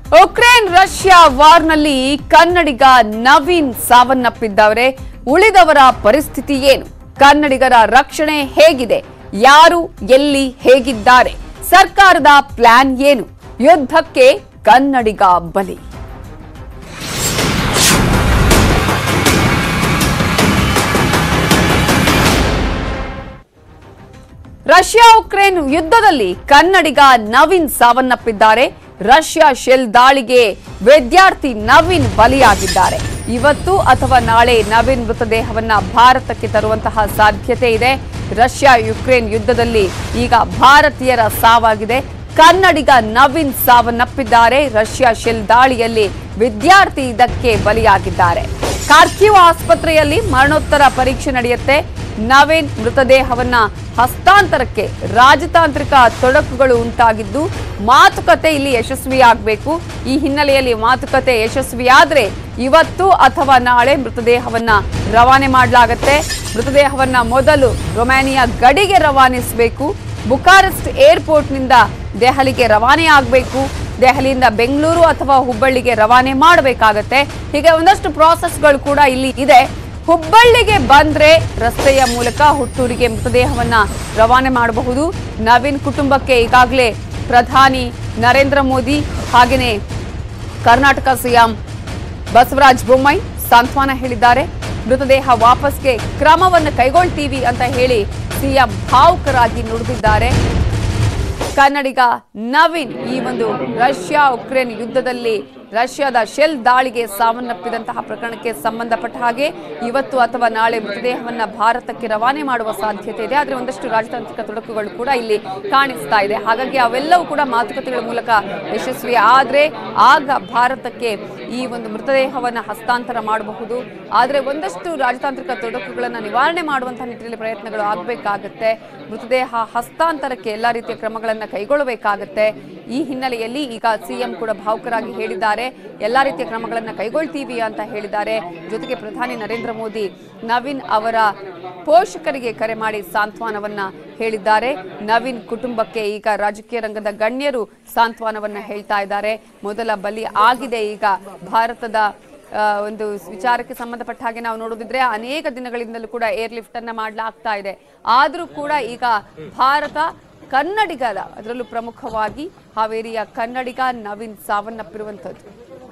Ukraine Russia ವಾರ್ನಲ್ಲಿ ಕನ್ನಡಿಗ ನವೀನ್ ಸಾವನ್ನಪ್ಪಿದ್ದವರೆ ಉಳಿದವರ ಪರಿಸ್ಥಿತಿ ಏನು ಕನ್ನಡಿಗರ ರಕ್ಷಣೆ ಹೇಗಿದೆ ಯಾರು ಎಲ್ಲಿ ಹೇಗಿದ್ದಾರೆ ಸರ್ಕಾರದ ಪ್ಲಾನ್ ಏನು ಯುದ್ಧಕ್ಕೆ ಕನ್ನಡಿಗ ಬಲಿ ರಷ್ಯಾ ಉಕ್ರೇನ್ ಯುದ್ಧದಲ್ಲಿ ಕನ್ನಡಿಗ ನವೀನ್ ಸಾವನ್ನಪ್ಪಿದ್ದಾರೆ ರಷ್ಯಾ ಶೆಲ್ ದಾಳಿಗೆ ವಿದ್ಯಾರ್ಥಿ ನವೀನ್ ಬಲಿಯಾಗಿದ್ದಾರೆ ಇವತ್ತು ಅಥವಾ ನಾಳೆ ನವೀನ್ ಮೃತದೇಹವನ್ನ ಭಾರತಕ್ಕೆ ತರುವಂತಹ ಸಾಧ್ಯತೆ ಇದೆ ರಷ್ಯಾ ಯುಕ್ರೇನ್ ಯುದ್ಧದಲ್ಲಿ ಈಗ ಭಾರತೀಯರ ಸಾವಾಗಿದೆ ಕನ್ನಡಿಗ ನವೀನ್ ಸಾವನ್ನಪ್ಪಿದ್ದಾರೆ ರಷ್ಯಾ ಶೆಲ್ ದಾಳಿಯಲ್ಲಿ ವಿದ್ಯಾರ್ಥಿ ಇದಕ್ಕೆ ಬಲಿಯಾಗಿದ್ದಾರೆ ಕಾರ್ಕ್ಯೂ ಆಸ್ಪತ್ರೆಯಲ್ಲಿ ಮರಣೋತ್ತರ ಪರೀಕ್ಷೆ ನಡೆಯುತ್ತೆ ನವೀನ್ ಮೃತದೇಹವನ್ನ ಹಸ್ತಾಂತರಕ್ಕೆ ರಾಜತಾಂತ್ರಿಕ ತೊಡಕುಗಳು ಉಂಟಾಗಿದ್ದು ಮಾತುಕತೆ ಇಲ್ಲಿ ಯಶಸ್ವಿಯಾಗಬೇಕು ಈ ಹಿನ್ನೆಲೆಯಲ್ಲಿ ಮಾತುಕತೆ ಯಶಸ್ವಿಯಾದ್ರೆ ಇವತ್ತು ಅಥವಾ ನಾಳೆ ಮೃತದೇಹವನ್ನ ರವಾನೆ ಮಾಡಲಾಗತ್ತೆ ಮೃತದೇಹವನ್ನ ಮೊದಲು ರೊಮ್ಯಾನಿಯಾ ಗಡಿಗೆ ರವಾನಿಸಬೇಕು ಬುಕಾರೆಸ್ಟ್ ಏರ್ಪೋರ್ಟ್ನಿಂದ ದೆಹಲಿಗೆ ರವಾನೆ ಆಗಬೇಕು ದೆಹಲಿಯಿಂದ ಬೆಂಗಳೂರು ಅಥವಾ ಹುಬ್ಬಳ್ಳಿಗೆ ರವಾನೆ ಮಾಡಬೇಕಾಗತ್ತೆ ಹೀಗೆ ಒಂದಷ್ಟು ಪ್ರಾಸೆಸ್ಗಳು ಕೂಡ ಇಲ್ಲಿ ಇದೆ ಹುಬ್ಬಳ್ಳಿಗೆ ಬಂದ್ರೆ ರಸ್ತೆಯ ಮೂಲಕ ಹುಟ್ಟೂರಿಗೆ ಮೃತದೇಹವನ್ನ ರವಾನೆ ಮಾಡಬಹುದು ನವೀನ್ ಕುಟುಂಬಕ್ಕೆ ಈಗಾಗಲೇ ಪ್ರಧಾನಿ ನರೇಂದ್ರ ಮೋದಿ ಹಾಗೆಯೇ ಕರ್ನಾಟಕ ಸಿಎಂ ಬಸವರಾಜ ಬೊಮ್ಮಾಯಿ ಸಾಂತ್ವನ ಹೇಳಿದ್ದಾರೆ ಮೃತದೇಹ ವಾಪಸ್ಗೆ ಕ್ರಮವನ್ನು ಕೈಗೊಳ್ತೀವಿ ಅಂತ ಹೇಳಿ ಸಿಎಂ ಭಾವುಕರಾಗಿ ನುಡಿದಿದ್ದಾರೆ ಕನ್ನಡಿಗ ನವೀನ್ ಈ ಒಂದು ರಷ್ಯಾ ಉಕ್ರೇನ್ ಯುದ್ಧದಲ್ಲಿ ರಷ್ಯಾದ ಶೆಲ್ ದಾಳಿಗೆ ಸಾವನ್ನಪ್ಪಿದಂತಹ ಪ್ರಕರಣಕ್ಕೆ ಸಂಬಂಧಪಟ್ಟ ಹಾಗೆ ಇವತ್ತು ಅಥವಾ ನಾಳೆ ಮೃತದೇಹವನ್ನ ಭಾರತಕ್ಕೆ ರವಾನೆ ಮಾಡುವ ಸಾಧ್ಯತೆ ಇದೆ ಆದರೆ ಒಂದಷ್ಟು ರಾಜತಾಂತ್ರಿಕ ತೊಡಕುಗಳು ಕೂಡ ಇಲ್ಲಿ ಕಾಣಿಸ್ತಾ ಇದೆ ಹಾಗಾಗಿ ಅವೆಲ್ಲವೂ ಕೂಡ ಮಾತುಕತೆಗಳ ಮೂಲಕ ಯಶಸ್ವಿ ಆದ್ರೆ ಆಗ ಭಾರತಕ್ಕೆ ಈ ಒಂದು ಮೃತದೇಹವನ್ನ ಹಸ್ತಾಂತರ ಮಾಡಬಹುದು ಆದರೆ ಒಂದಷ್ಟು ರಾಜತಾಂತ್ರಿಕ ತೊಡಕುಗಳನ್ನು ನಿವಾರಣೆ ಮಾಡುವಂತಹ ನಿಟ್ಟಿನಲ್ಲಿ ಪ್ರಯತ್ನಗಳು ಆಗಬೇಕಾಗತ್ತೆ ಮೃತದೇಹ ಹಸ್ತಾಂತರಕ್ಕೆ ಎಲ್ಲ ರೀತಿಯ ಕ್ರಮಗಳನ್ನು ಕೈಗೊಳ್ಳಬೇಕಾಗತ್ತೆ ಈ ಹಿನ್ನೆಲೆಯಲ್ಲಿ ಈಗ ಸಿಎಂ ಕೂಡ ಭಾವುಕರಾಗಿ ಹೇಳಿದ್ದಾರೆ ಎಲ್ಲಾ ರೀತಿಯ ಕ್ರಮಗಳನ್ನು ಕೈಗೊಳ್ತೀವಿ ಅಂತ ಹೇಳಿದ್ದಾರೆ ಜೊತೆಗೆ ಪ್ರಧಾನಿ ನರೇಂದ್ರ ಮೋದಿ ನವೀನ್ ಅವರ ಪೋಷಕರಿಗೆ ಕರೆ ಮಾಡಿ ಸಾಂತ್ವನವನ್ನ ಹೇಳಿದ್ದಾರೆ ನವೀನ್ ಕುಟುಂಬಕ್ಕೆ ಈಗ ರಾಜಕೀಯ ರಂಗದ ಗಣ್ಯರು ಸಾಂತ್ವನವನ್ನ ಹೇಳ್ತಾ ಇದ್ದಾರೆ ಮೊದಲ ಬಲಿ ಆಗಿದೆ ಈಗ ಭಾರತದ ಆ, ಒಂದು ವಿಚಾರಕ್ಕೆ ಸಂಬಂಧಪಟ್ಟ ಹಾಗೆ ನಾವು ನೋಡೋದಿದ್ರೆ ಅನೇಕ ದಿನಗಳಿಂದಲೂ ಕೂಡ ಏರ್ ಲಿಫ್ಟ್ ಅನ್ನ ಮಾಡಲಾಗ್ತಾ ಇದೆ ಆದರೂ ಕೂಡ ಈಗ ಭಾರತ ಕನ್ನಡಿಗರ ಅದರಲ್ಲೂ ಪ್ರಮುಖವಾಗಿ ಹಾವೇರಿಯ ಕನ್ನಡಿಗ ನವೀನ್ ಸಾವನ್ನಪ್ಪಿರುವಂಥದ್ದು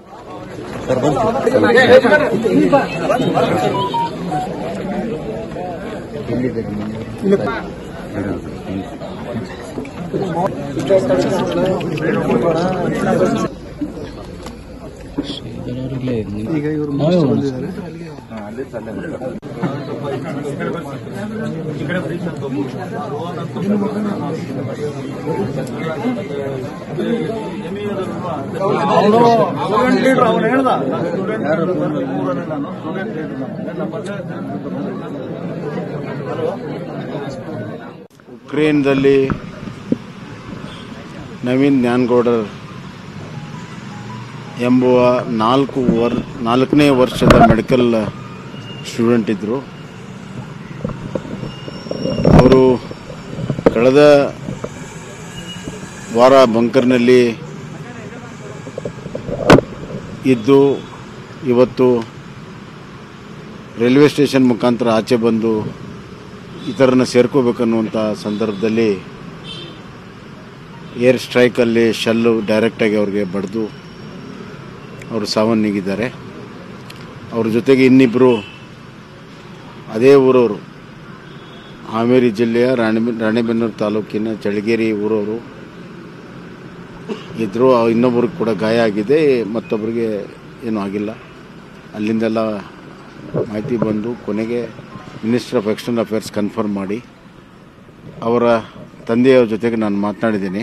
ಈಗ ಇವರು ಮುಗಿಸ್ಕೊಂಡು ಬಂದಿದ್ದಾರೆ ಉಕ್ರೇನ್ದಲ್ಲಿ ನವೀನ್ ಜ್ಞಾನಗೌಡರ್ ಎಂಬುವ ನಾಲ್ಕು ವರ್ ನಾಲ್ಕನೇ ವರ್ಷದ ಮೆಡಿಕಲ್ ಸ್ಟೂಡೆಂಟ್ ಇದ್ದರು ಅವರು ಕಳೆದ ವಾರ ಬಂಕರ್ನಲ್ಲಿ ಇದ್ದು ಇವತ್ತು ರೈಲ್ವೆ ಸ್ಟೇಷನ್ ಮುಖಾಂತರ ಆಚೆ ಬಂದು ಇತರನ್ನ ಸೇರ್ಕೋಬೇಕನ್ನುವಂಥ ಸಂದರ್ಭದಲ್ಲಿ ಏರ್ ಸ್ಟ್ರೈಕಲ್ಲಿ ಶೆಲ್ಲು ಡೈರೆಕ್ಟಾಗಿ ಅವ್ರಿಗೆ ಬಡಿದು ಅವರು ಸಾವನ್ನೀಗಿದ್ದಾರೆ ಅವ್ರ ಜೊತೆಗೆ ಇನ್ನಿಬ್ಬರು ಅದೇ ಊರವರು ಹಾವೇರಿ ಜಿಲ್ಲೆಯ ರಾಣಿ ರಾಣೆಬೆನ್ನೂರು ತಾಲೂಕಿನ ಚಳಗೇರಿ ಊರವರು ಇದ್ದರು ಇನ್ನೊಬ್ಬರಿಗೆ ಕೂಡ ಗಾಯ ಆಗಿದೆ ಮತ್ತೊಬ್ಬರಿಗೆ ಏನೂ ಆಗಿಲ್ಲ ಅಲ್ಲಿಂದೆಲ್ಲ ಮಾಹಿತಿ ಬಂದು ಕೊನೆಗೆ minister of external affairs confirm ಮಾಡಿ ಅವರ ತಂದೆಯವರ ಜೊತೆಗೆ ನಾನು ಮಾತನಾಡಿದ್ದೀನಿ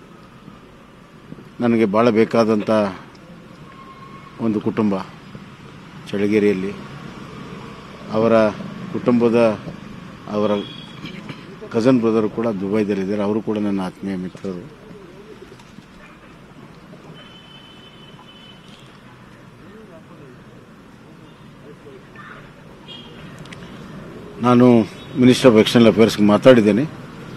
ನನಗೆ ಭಾಳ ಬೇಕಾದಂಥ ಒಂದು ಕುಟುಂಬ ಚಳಗೇರಿಯಲ್ಲಿ ಅವರ ಕುಟುಂಬದ ಅವರ ಕಸನ್ ಬ್ರದರ್ ಕೂಡ ದುಬೈದಲ್ಲಿದ್ದಾರೆ ಅವರು ಕೂಡ ನನ್ನ ಆತ್ಮೀಯ ಮಿತ್ರರು ನಾನು ಮಿನಿಸ್ಟರ್ ಆಫ್ ಎಕ್ಸ್ಟರ್ನಲ್ ಅಫೇರ್ಸ್ಗೆ ಮಾತಾಡಿದ್ದೇನೆ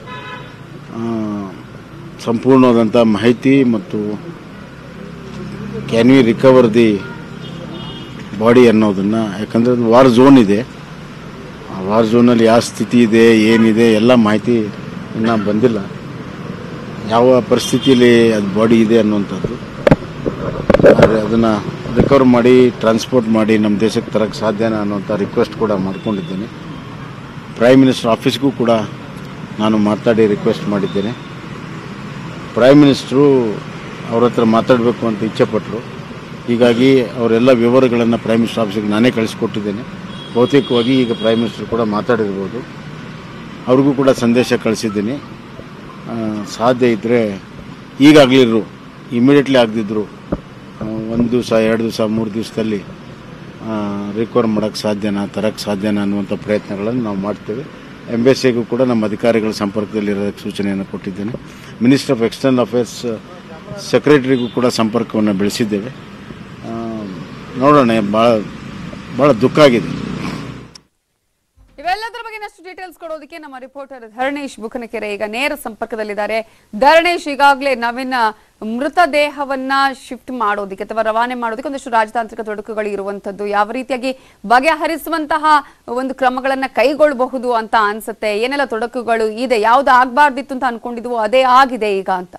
ಆ, ಸಂಪೂರ್ಣವಾದಂಥ ಮಾಹಿತಿ ಮತ್ತು can we recover the body ಅನ್ನೋದನ್ನು ಯಾಕಂದರೆ ಅದು ವಾರ್ ಝೋನ್ ಇದೆ ಆ ವಾರ್ ಝೋನಲ್ಲಿ ಯಾವ ಸ್ಥಿತಿ ಇದೆ ಏನಿದೆ ಎಲ್ಲ ಮಾಹಿತಿ ಇನ್ನೂ ಬಂದಿಲ್ಲ ಯಾವ ಪರಿಸ್ಥಿತಿಯಲ್ಲಿ ಅದು ಬಾಡಿ ಇದೆ ಅನ್ನುವಂಥದ್ದು ಆದರೆ ಅದನ್ನು ರಿಕವರ್ ಮಾಡಿ ಟ್ರಾನ್ಸ್ಪೋರ್ಟ್ ಮಾಡಿ ನಮ್ಮ ದೇಶಕ್ಕೆ ತರಕ್ಕೆ ಸಾಧ್ಯನಾ ಅನ್ನೋಂಥ ರಿಕ್ವೆಸ್ಟ್ ಕೂಡ ಮಾಡ್ಕೊಂಡಿದ್ದೇನೆ ಪ್ರೈಮ್ ಮಿನಿಸ್ಟರ್ ಆಫೀಸ್ಗೂ ಕೂಡ ನಾನು ಮಾತಾಡಿ ರಿಕ್ವೆಸ್ಟ್ ಮಾಡಿದ್ದೇನೆ ಪ್ರೈಮ್ ಮಿನಿಸ್ಟ್ರು ಅವ್ರ ಹತ್ರ ಮಾತಾಡಬೇಕು ಅಂತ ಇಚ್ಛೆಪಟ್ಟರು ಹೀಗಾಗಿ ಅವರೆಲ್ಲ ವಿವರಗಳನ್ನು ಪ್ರೈಮ್ ಮಿನಿಸ್ಟರ್ ಆಫೀಸಿಗೆ ನಾನೇ ಕಳಿಸ್ಕೊಟ್ಟಿದ್ದೇನೆ ಬಹುತೇಕವಾಗಿ ಈಗ ಪ್ರೈಮ್ ಮಿನಿಸ್ಟರ್ ಕೂಡ ಮಾತಾಡಿರ್ಬೋದು ಅವ್ರಿಗೂ ಕೂಡ ಸಂದೇಶ ಕಳಿಸಿದ್ದೀನಿ ಆ, ಸಾಧ್ಯ ಇದ್ದರೆ ಈಗಾಗಲಿರು ಇಮಿಡಿಯೇಟ್ಲಿ ಆಗದಿದ್ರು ಒಂದು ದಿವಸ ಎರಡು ದಿವಸ ಮೂರು ದಿವಸದಲ್ಲಿ ರಿಕವರ್ ಮಾಡೋಕ್ಕೆ ಸಾಧ್ಯನಾ ತರಕ್ಕೆ ಸಾಧ್ಯನಾ ಅನ್ನುವಂಥ ಪ್ರಯತ್ನಗಳನ್ನು ನಾವು ಮಾಡ್ತೇವೆ ಎಂಬೆಸಿಗೂ ಕೂಡ ನಮ್ಮ ಅಧಿಕಾರಿಗಳ ಸಂಪರ್ಕದಲ್ಲಿರೋದಕ್ಕೆ ಸೂಚನೆಯನ್ನು ಕೊಟ್ಟಿದ್ದೇನೆ ಮಿನಿಸ್ಟರ್ ಆಫ್ ಎಕ್ಸ್ಟರ್ನಲ್ ಅಫೇರ್ಸ್ ಸೆಕ್ರೆಟರಿಗೂ ಕೂಡ ಸಂಪರ್ಕವನ್ನು ಬೆಳೆಸಿದ್ದೇವೆ ಆ, ನೋಡೋಣ ಭಾಳ ಭಾಳ ದುಃಖ ಆಗಿದೆ ಇವೆಲ್ಲದರ ಬಗ್ಗೆ ಇನ್ನಷ್ಟು ಡೀಟೇಲ್ಸ್ ಕೊಡೋದಕ್ಕೆ ನಮ್ಮ ರಿಪೋರ್ಟರ್ ಧರಣೇಶ್ ಬುಕನಕೆರೆ ಈಗ ನೇರ ಸಂಪರ್ಕದಲ್ಲಿದ್ದಾರೆ ಧರಣೇಶ್ ಈಗಾಗಲೇ ನವೀನ ಮೃತದೇಹವನ್ನ ಶಿಫ್ಟ್ ಮಾಡೋದಕ್ಕೆ ಅಥವಾ ರವಾನೆ ಮಾಡೋದಕ್ಕೆ ಒಂದಷ್ಟು ರಾಜತಾಂತ್ರಿಕ ತೊಡಕುಗಳು ಇರುವಂತದ್ದು ಯಾವ ರೀತಿಯಾಗಿ ಬಗೆಹರಿಸುವಂತಹ ಒಂದು ಕ್ರಮಗಳನ್ನ ಕೈಗೊಳ್ಳಬಹುದು ಅಂತ ಅನ್ಸುತ್ತೆ ಏನೆಲ್ಲ ತೊಡಕುಗಳು ಇದೆ ಯಾವ್ದು ಆಗ್ಬಾರ್ದಿತ್ತು ಅಂತ ಅನ್ಕೊಂಡಿದ್ವು ಅದೇ ಆಗಿದೆ ಈಗ ಅಂತ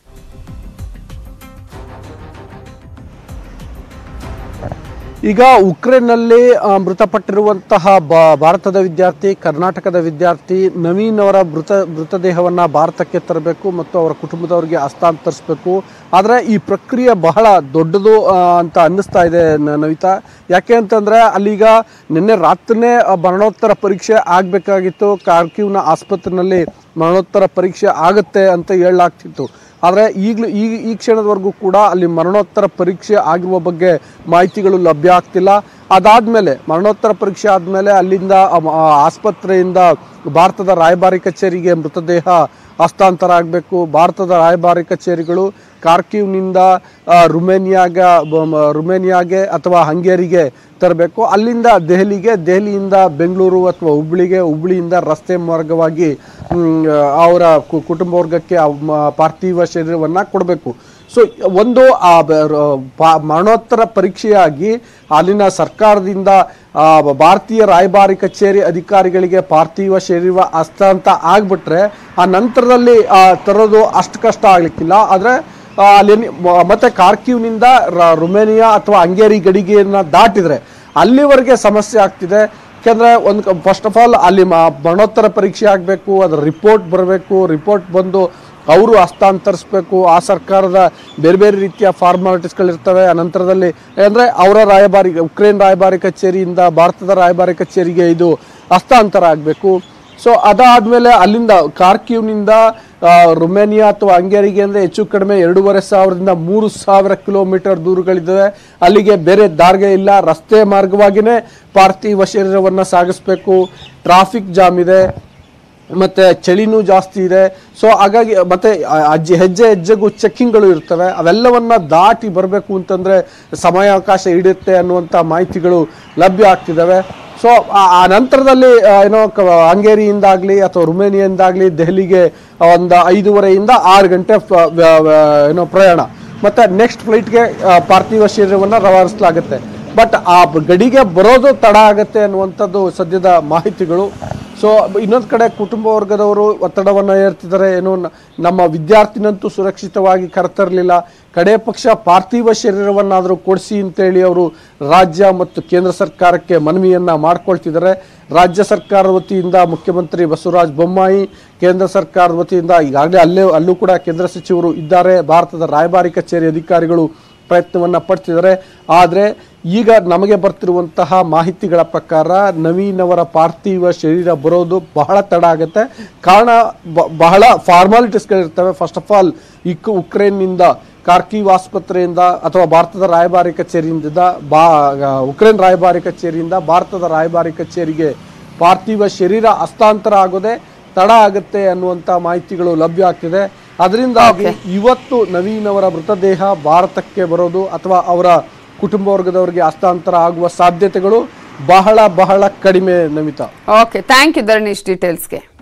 ಈಗ ಉಕ್ರೇನ್ನಲ್ಲಿ ಆ, ಮೃತಪಟ್ಟಿರುವಂತಹ ಬ- ಭಾರತದ ವಿದ್ಯಾರ್ಥಿ ಕರ್ನಾಟಕದ ವಿದ್ಯಾರ್ಥಿ ನವೀನ್ ಅವರ ಮೃತ ಮೃತದೇಹವನ್ನು ಭಾರತಕ್ಕೆ ತರಬೇಕು ಮತ್ತು ಅವರ ಕುಟುಂಬದವರಿಗೆ ಹಸ್ತಾಂತರಿಸಬೇಕು ಆದರೆ ಈ ಪ್ರಕ್ರಿಯೆ ಬಹಳ ದೊಡ್ಡದು ಆ, ಅಂತ ಅನ್ನಿಸ್ತಾ ಇದೆ ನ- ನವಿತಾ ಯಾಕೆ ಅಂತಂದರೆ ಅಲ್ಲೀಗ ನಿನ್ನೆ ರಾತ್ರಿನೇ ಆ, ಮರಣೋತ್ತರ ಪರೀಕ್ಷೆ ಆಗಬೇಕಾಗಿತ್ತು ಕಾರ್ಕಿವ್ನ ಆಸ್ಪತ್ರೆಯಲ್ಲಿ ಮರಣೋತ್ತರ ಪರೀಕ್ಷೆ ಆಗುತ್ತೆ ಅಂತ ಹೇಳಲಾಗ್ತಿತ್ತು ಆದರೆ ಈಗಲೂ ಈ ಈ ಕ್ಷಣದವರೆಗೂ ಕೂಡ ಅಲ್ಲಿ ಮರಣೋತ್ತರ ಪರೀಕ್ಷೆ ಆಗಿರುವ ಬಗ್ಗೆ ಮಾಹಿತಿಗಳು ಲಭ್ಯ ಆಗ್ತಿಲ್ಲ ಅದಾದಮೇಲೆ ಮರಣೋತ್ತರ ಪರೀಕ್ಷೆ ಆದಮೇಲೆ ಅಲ್ಲಿಂದ ಆ ಮ- ಆ ಆಸ್ಪತ್ರೆಯಿಂದ ಭಾರತದ ರಾಯಭಾರಿ ಕಚೇರಿಗೆ ಮೃತದೇಹ ಹಸ್ತಾಂತರ ಆಗಬೇಕು ಭಾರತದ ರಾಯಭಾರಿ ಕಚೇರಿಗಳು ಕಾರ್ಕಿವ್ನಿಂದ ಆ, ರುಮೇನಿಯಾಗ ಬ- ಮ- ರುಮೇನಿಯಾಗೆ ಅಥವಾ ಹಂಗೇರಿಗೆ ತರಬೇಕು ಅಲ್ಲಿಂದ ದೆಹಲಿಗೆ ದೆಹಲಿಯಿಂದ ಬೆಂಗಳೂರು ಅಥವಾ ಹುಬ್ಳಿಗೆ ಹುಬ್ಳಿಯಿಂದ ರಸ್ತೆ ಮಾರ್ಗವಾಗಿ ಮ್, ಅವರ ಕು- ಕುಟುಂಬ ವರ್ಗಕ್ಕೆ ಆ ಮ- ಪಾರ್ಥಿವ ಶರೀರವನ್ನು ಕೊಡಬೇಕು ಸೊ ಒಂದು ಆ ಬ- ರ- ಪಾ- ಮರಣೋತ್ತರ ಪರೀಕ್ಷೆಯಾಗಿ ಅಲ್ಲಿನ ಸರ್ಕಾರದಿಂದ ಆ, ಭಾರತೀಯ ರಾಯಭಾರಿ ಕಚೇರಿ ಅಧಿಕಾರಿಗಳಿಗೆ ಪಾರ್ಥಿವ ಶರೀರ ಹಸ್ತಾಂತ ಆಗ್ಬಿಟ್ರೆ ಆ ನಂತರದಲ್ಲಿ ಆ, ತರೋದು ಅಷ್ಟು ಕಷ್ಟ ಆಗ್ಲಿಕ್ಕಿಲ್ಲ ಆದರೆ ಅಲ್ಲಿ ಮ- ಮತ್ತೆ ಕಾರ್ಕಿವ್ನಿಂದ ರ- ರುಮೇನಿಯಾ ಅಥವಾ ಹಂಗೇರಿ ಗಡಿಗೆಯನ್ನ ದಾಟಿದ್ರೆ ಅಲ್ಲಿವರೆಗೆ ಸಮಸ್ಯೆ ಆಗ್ತಿದೆ ಯಾಕೆಂದ್ರೆ ಒಂದು ಫಸ್ಟ್ ಆಫ್ ಆಲ್ ಅಲ್ಲಿ ಮ- ಮರಣೋತ್ತರ ಪರೀಕ್ಷೆ ಆಗಬೇಕು ಅದರ ರಿಪೋರ್ಟ್ ಬರಬೇಕು ರಿಪೋರ್ಟ್ ಬಂದು ಅವರು ಹಸ್ತಾಂತರಿಸ್ಬೇಕು ಆ ಸರ್ಕಾರದ ಬೇರೆ ಬೇರೆ ರೀತಿಯ ಫಾರ್ಮಾಲಿಟೀಸ್ಗಳಿರ್ತವೆ ಅನಂತರದಲ್ಲಿ ಅಂದರೆ ಅವರ ರಾಯಭಾರಿ ಉಕ್ರೇನ್ ರಾಯಭಾರಿ ಕಚೇರಿಯಿಂದ ಭಾರತದ ರಾಯಭಾರಿ ಕಚೇರಿಗೆ ಇದು ಹಸ್ತಾಂತರ ಆಗಬೇಕು ಸೊ ಅದಾದ್ಮೇಲೆ ಅಲ್ಲಿಂದ ಕಾರ್ಕಿವ್ನಿಂದ ಆ, ರುಮೇನಿಯಾ ಅಥವಾ ಹಂಗೇರಿಗೆ ಅಂದರೆ ಹೆಚ್ಚು ಕಡಿಮೆ ಎರಡೂವರೆ ಸಾವಿರದಿಂದ ಮೂರು ಸಾವಿರ ಕಿಲೋಮೀಟರ್ ದೂರಗಳಿದ್ದಾವೆ ಅಲ್ಲಿಗೆ ಬೇರೆ ದಾರಿಗೆ ಇಲ್ಲ ರಸ್ತೆ ಮಾರ್ಗವಾಗಿಯೇ ಪಾರ್ಥಿವ ಶರೀರವನ್ನು ಸಾಗಿಸ್ಬೇಕು ಟ್ರಾಫಿಕ್ ಜಾಮ್ ಇದೆ ಮತ್ತೆ ಚಳಿನೂ ಜಾಸ್ತಿ ಇದೆ ಸೊ ಹಾಗಾಗಿ ಮತ್ತೆ ಆ- ಅಜ್ಜಿ ಹೆಜ್ಜೆ ಹೆಜ್ಜೆಗೂ ಚೆಕ್ಕಿಂಗ್ಗಳು ಇರ್ತವೆ ಅವೆಲ್ಲವನ್ನ ದಾಟಿ ಬರಬೇಕು ಅಂತಂದ್ರೆ ಸಮಯಾವಕಾಶ ಹಿಡಿಯುತ್ತೆ ಅನ್ನುವಂಥ ಮಾಹಿತಿಗಳು ಲಭ್ಯ ಆಗ್ತಿದ್ದಾವೆ ಸೊ ಆ ನಂತರದಲ್ಲಿ ಆ, ಏನೋ ಕ- ಹಂಗೇರಿಯಿಂದಾಗ್ಲಿ ಅಥವಾ ರುಮೇನಿಯಿಂದಾಗ್ಲಿ ದೆಹಲಿಗೆ ಒಂದು ಐದೂವರೆಯಿಂದ ಆರು ಗಂಟೆ ಫ- ವ್ಯ- ವ್ಯ- ಏನೋ ಪ್ರಯಾಣ ಮತ್ತೆ ನೆಕ್ಸ್ಟ್ ಫ್ಲೈಟ್ಗೆ ಪಾರ್ಥಿವ ಶರೀರವನ್ನು ರವಾನಿಸಲಾಗುತ್ತೆ ಬಟ್ ಆ ಬ- ಗಡಿಗೆ ಬರೋದು ತಡ ಆಗತ್ತೆ ಅನ್ನುವಂಥದ್ದು ಸದ್ಯದ ಮಾಹಿತಿಗಳು ಸೊ ಇನ್ನೊಂದು ಕಡೆ ಕುಟುಂಬ ವರ್ಗದವರು ಒತ್ತಡವನ್ನು ಏರ್ತಿದ್ದಾರೆ ಏನೋ ನ- ನಮ್ಮ ವಿದ್ಯಾರ್ಥಿನಂತೂ ಸುರಕ್ಷಿತವಾಗಿ ಕರೆತರಲಿಲ್ಲ ಕಡೆ ಪಕ್ಷ ಪಾರ್ಥಿವ ಶರೀರವನ್ನಾದರೂ ಕೊಡಿಸಿ ಅಂತೇಳಿ ಅವರು ರಾಜ್ಯ ಮತ್ತು ಕೇಂದ್ರ ಸರ್ಕಾರಕ್ಕೆ ಮನವಿಯನ್ನ ಮಾಡ್ಕೊಳ್ತಿದ್ದಾರೆ ರಾಜ್ಯ ಸರ್ಕಾರದ ವತಿಯಿಂದ ಮುಖ್ಯಮಂತ್ರಿ ಬಸವರಾಜ ಬೊಮ್ಮಾಯಿ ಕೇಂದ್ರ ಸರ್ಕಾರದ ವತಿಯಿಂದ ಈಗಾಗಲೇ ಅಲ್ಲೇ ಅಲ್ಲೂ ಕೂಡ ಕೇಂದ್ರ ಸಚಿವರು ಇದ್ದಾರೆ ಭಾರತದ ರಾಯಭಾರಿ ಕಚೇರಿ ಅಧಿಕಾರಿಗಳು ಪ್ರಯತ್ನವನ್ನ ಪಡ್ತಿದ್ದಾರೆ ಆದರೆ ಈಗ ನಮಗೆ ಬರ್ತಿರುವಂತಹ ಮಾಹಿತಿಗಳ ಪ್ರಕಾರ ನವೀನ್ ಅವರ ಪಾರ್ಥಿವ ಶರೀರ ಬರೋದು ಬಹಳ ತಡ ಆಗುತ್ತೆ ಕಾರಣ ಬ- ಬಹಳ ಫಾರ್ಮಾಲಿಟೀಸ್ಗಳಿರ್ತವೆ ಫಸ್ಟ್ ಆಫ್ ಆಲ್ ಇಕ್ ಉಕ್ರೇನ್ನಿಂದ ಕಾರ್ಕಿವ್ ಆಸ್ಪತ್ರೆಯಿಂದ ಅಥವಾ ಭಾರತದ ರಾಯಭಾರಿ ಕಚೇರಿಯಿಂದ ಬಾ ಉಕ್ರೇನ್ ರಾಯಭಾರಿ ಕಚೇರಿಯಿಂದ ಭಾರತದ ರಾಯಭಾರಿ ಕಚೇರಿಗೆ ಪಾರ್ಥಿವ ಶರೀರ ಹಸ್ತಾಂತರ ಆಗೋದೇ ತಡ ಆಗುತ್ತೆ ಅನ್ನುವಂಥ ಮಾಹಿತಿಗಳು ಲಭ್ಯ ಆಗ್ತಿದೆ ಅದರಿಂದಾಗಿ ಇವತ್ತು ನವೀನ್ ಅವರ ಮೃತದೇಹ ಭಾರತಕ್ಕೆ ಬರೋದು ಅಥವಾ ಅವರ ಕುಟುಂಬ ವರ್ಗದವರಿಗೆ ಹಸ್ತಾಂತರ ಆಗುವ ಸಾಧ್ಯತೆಗಳು ಬಹಳ ಬಹಳ ಕಡಿಮೆ Namita okay thank you Dharanesh ಡೀಟೇಲ್ಸ್ಗೆ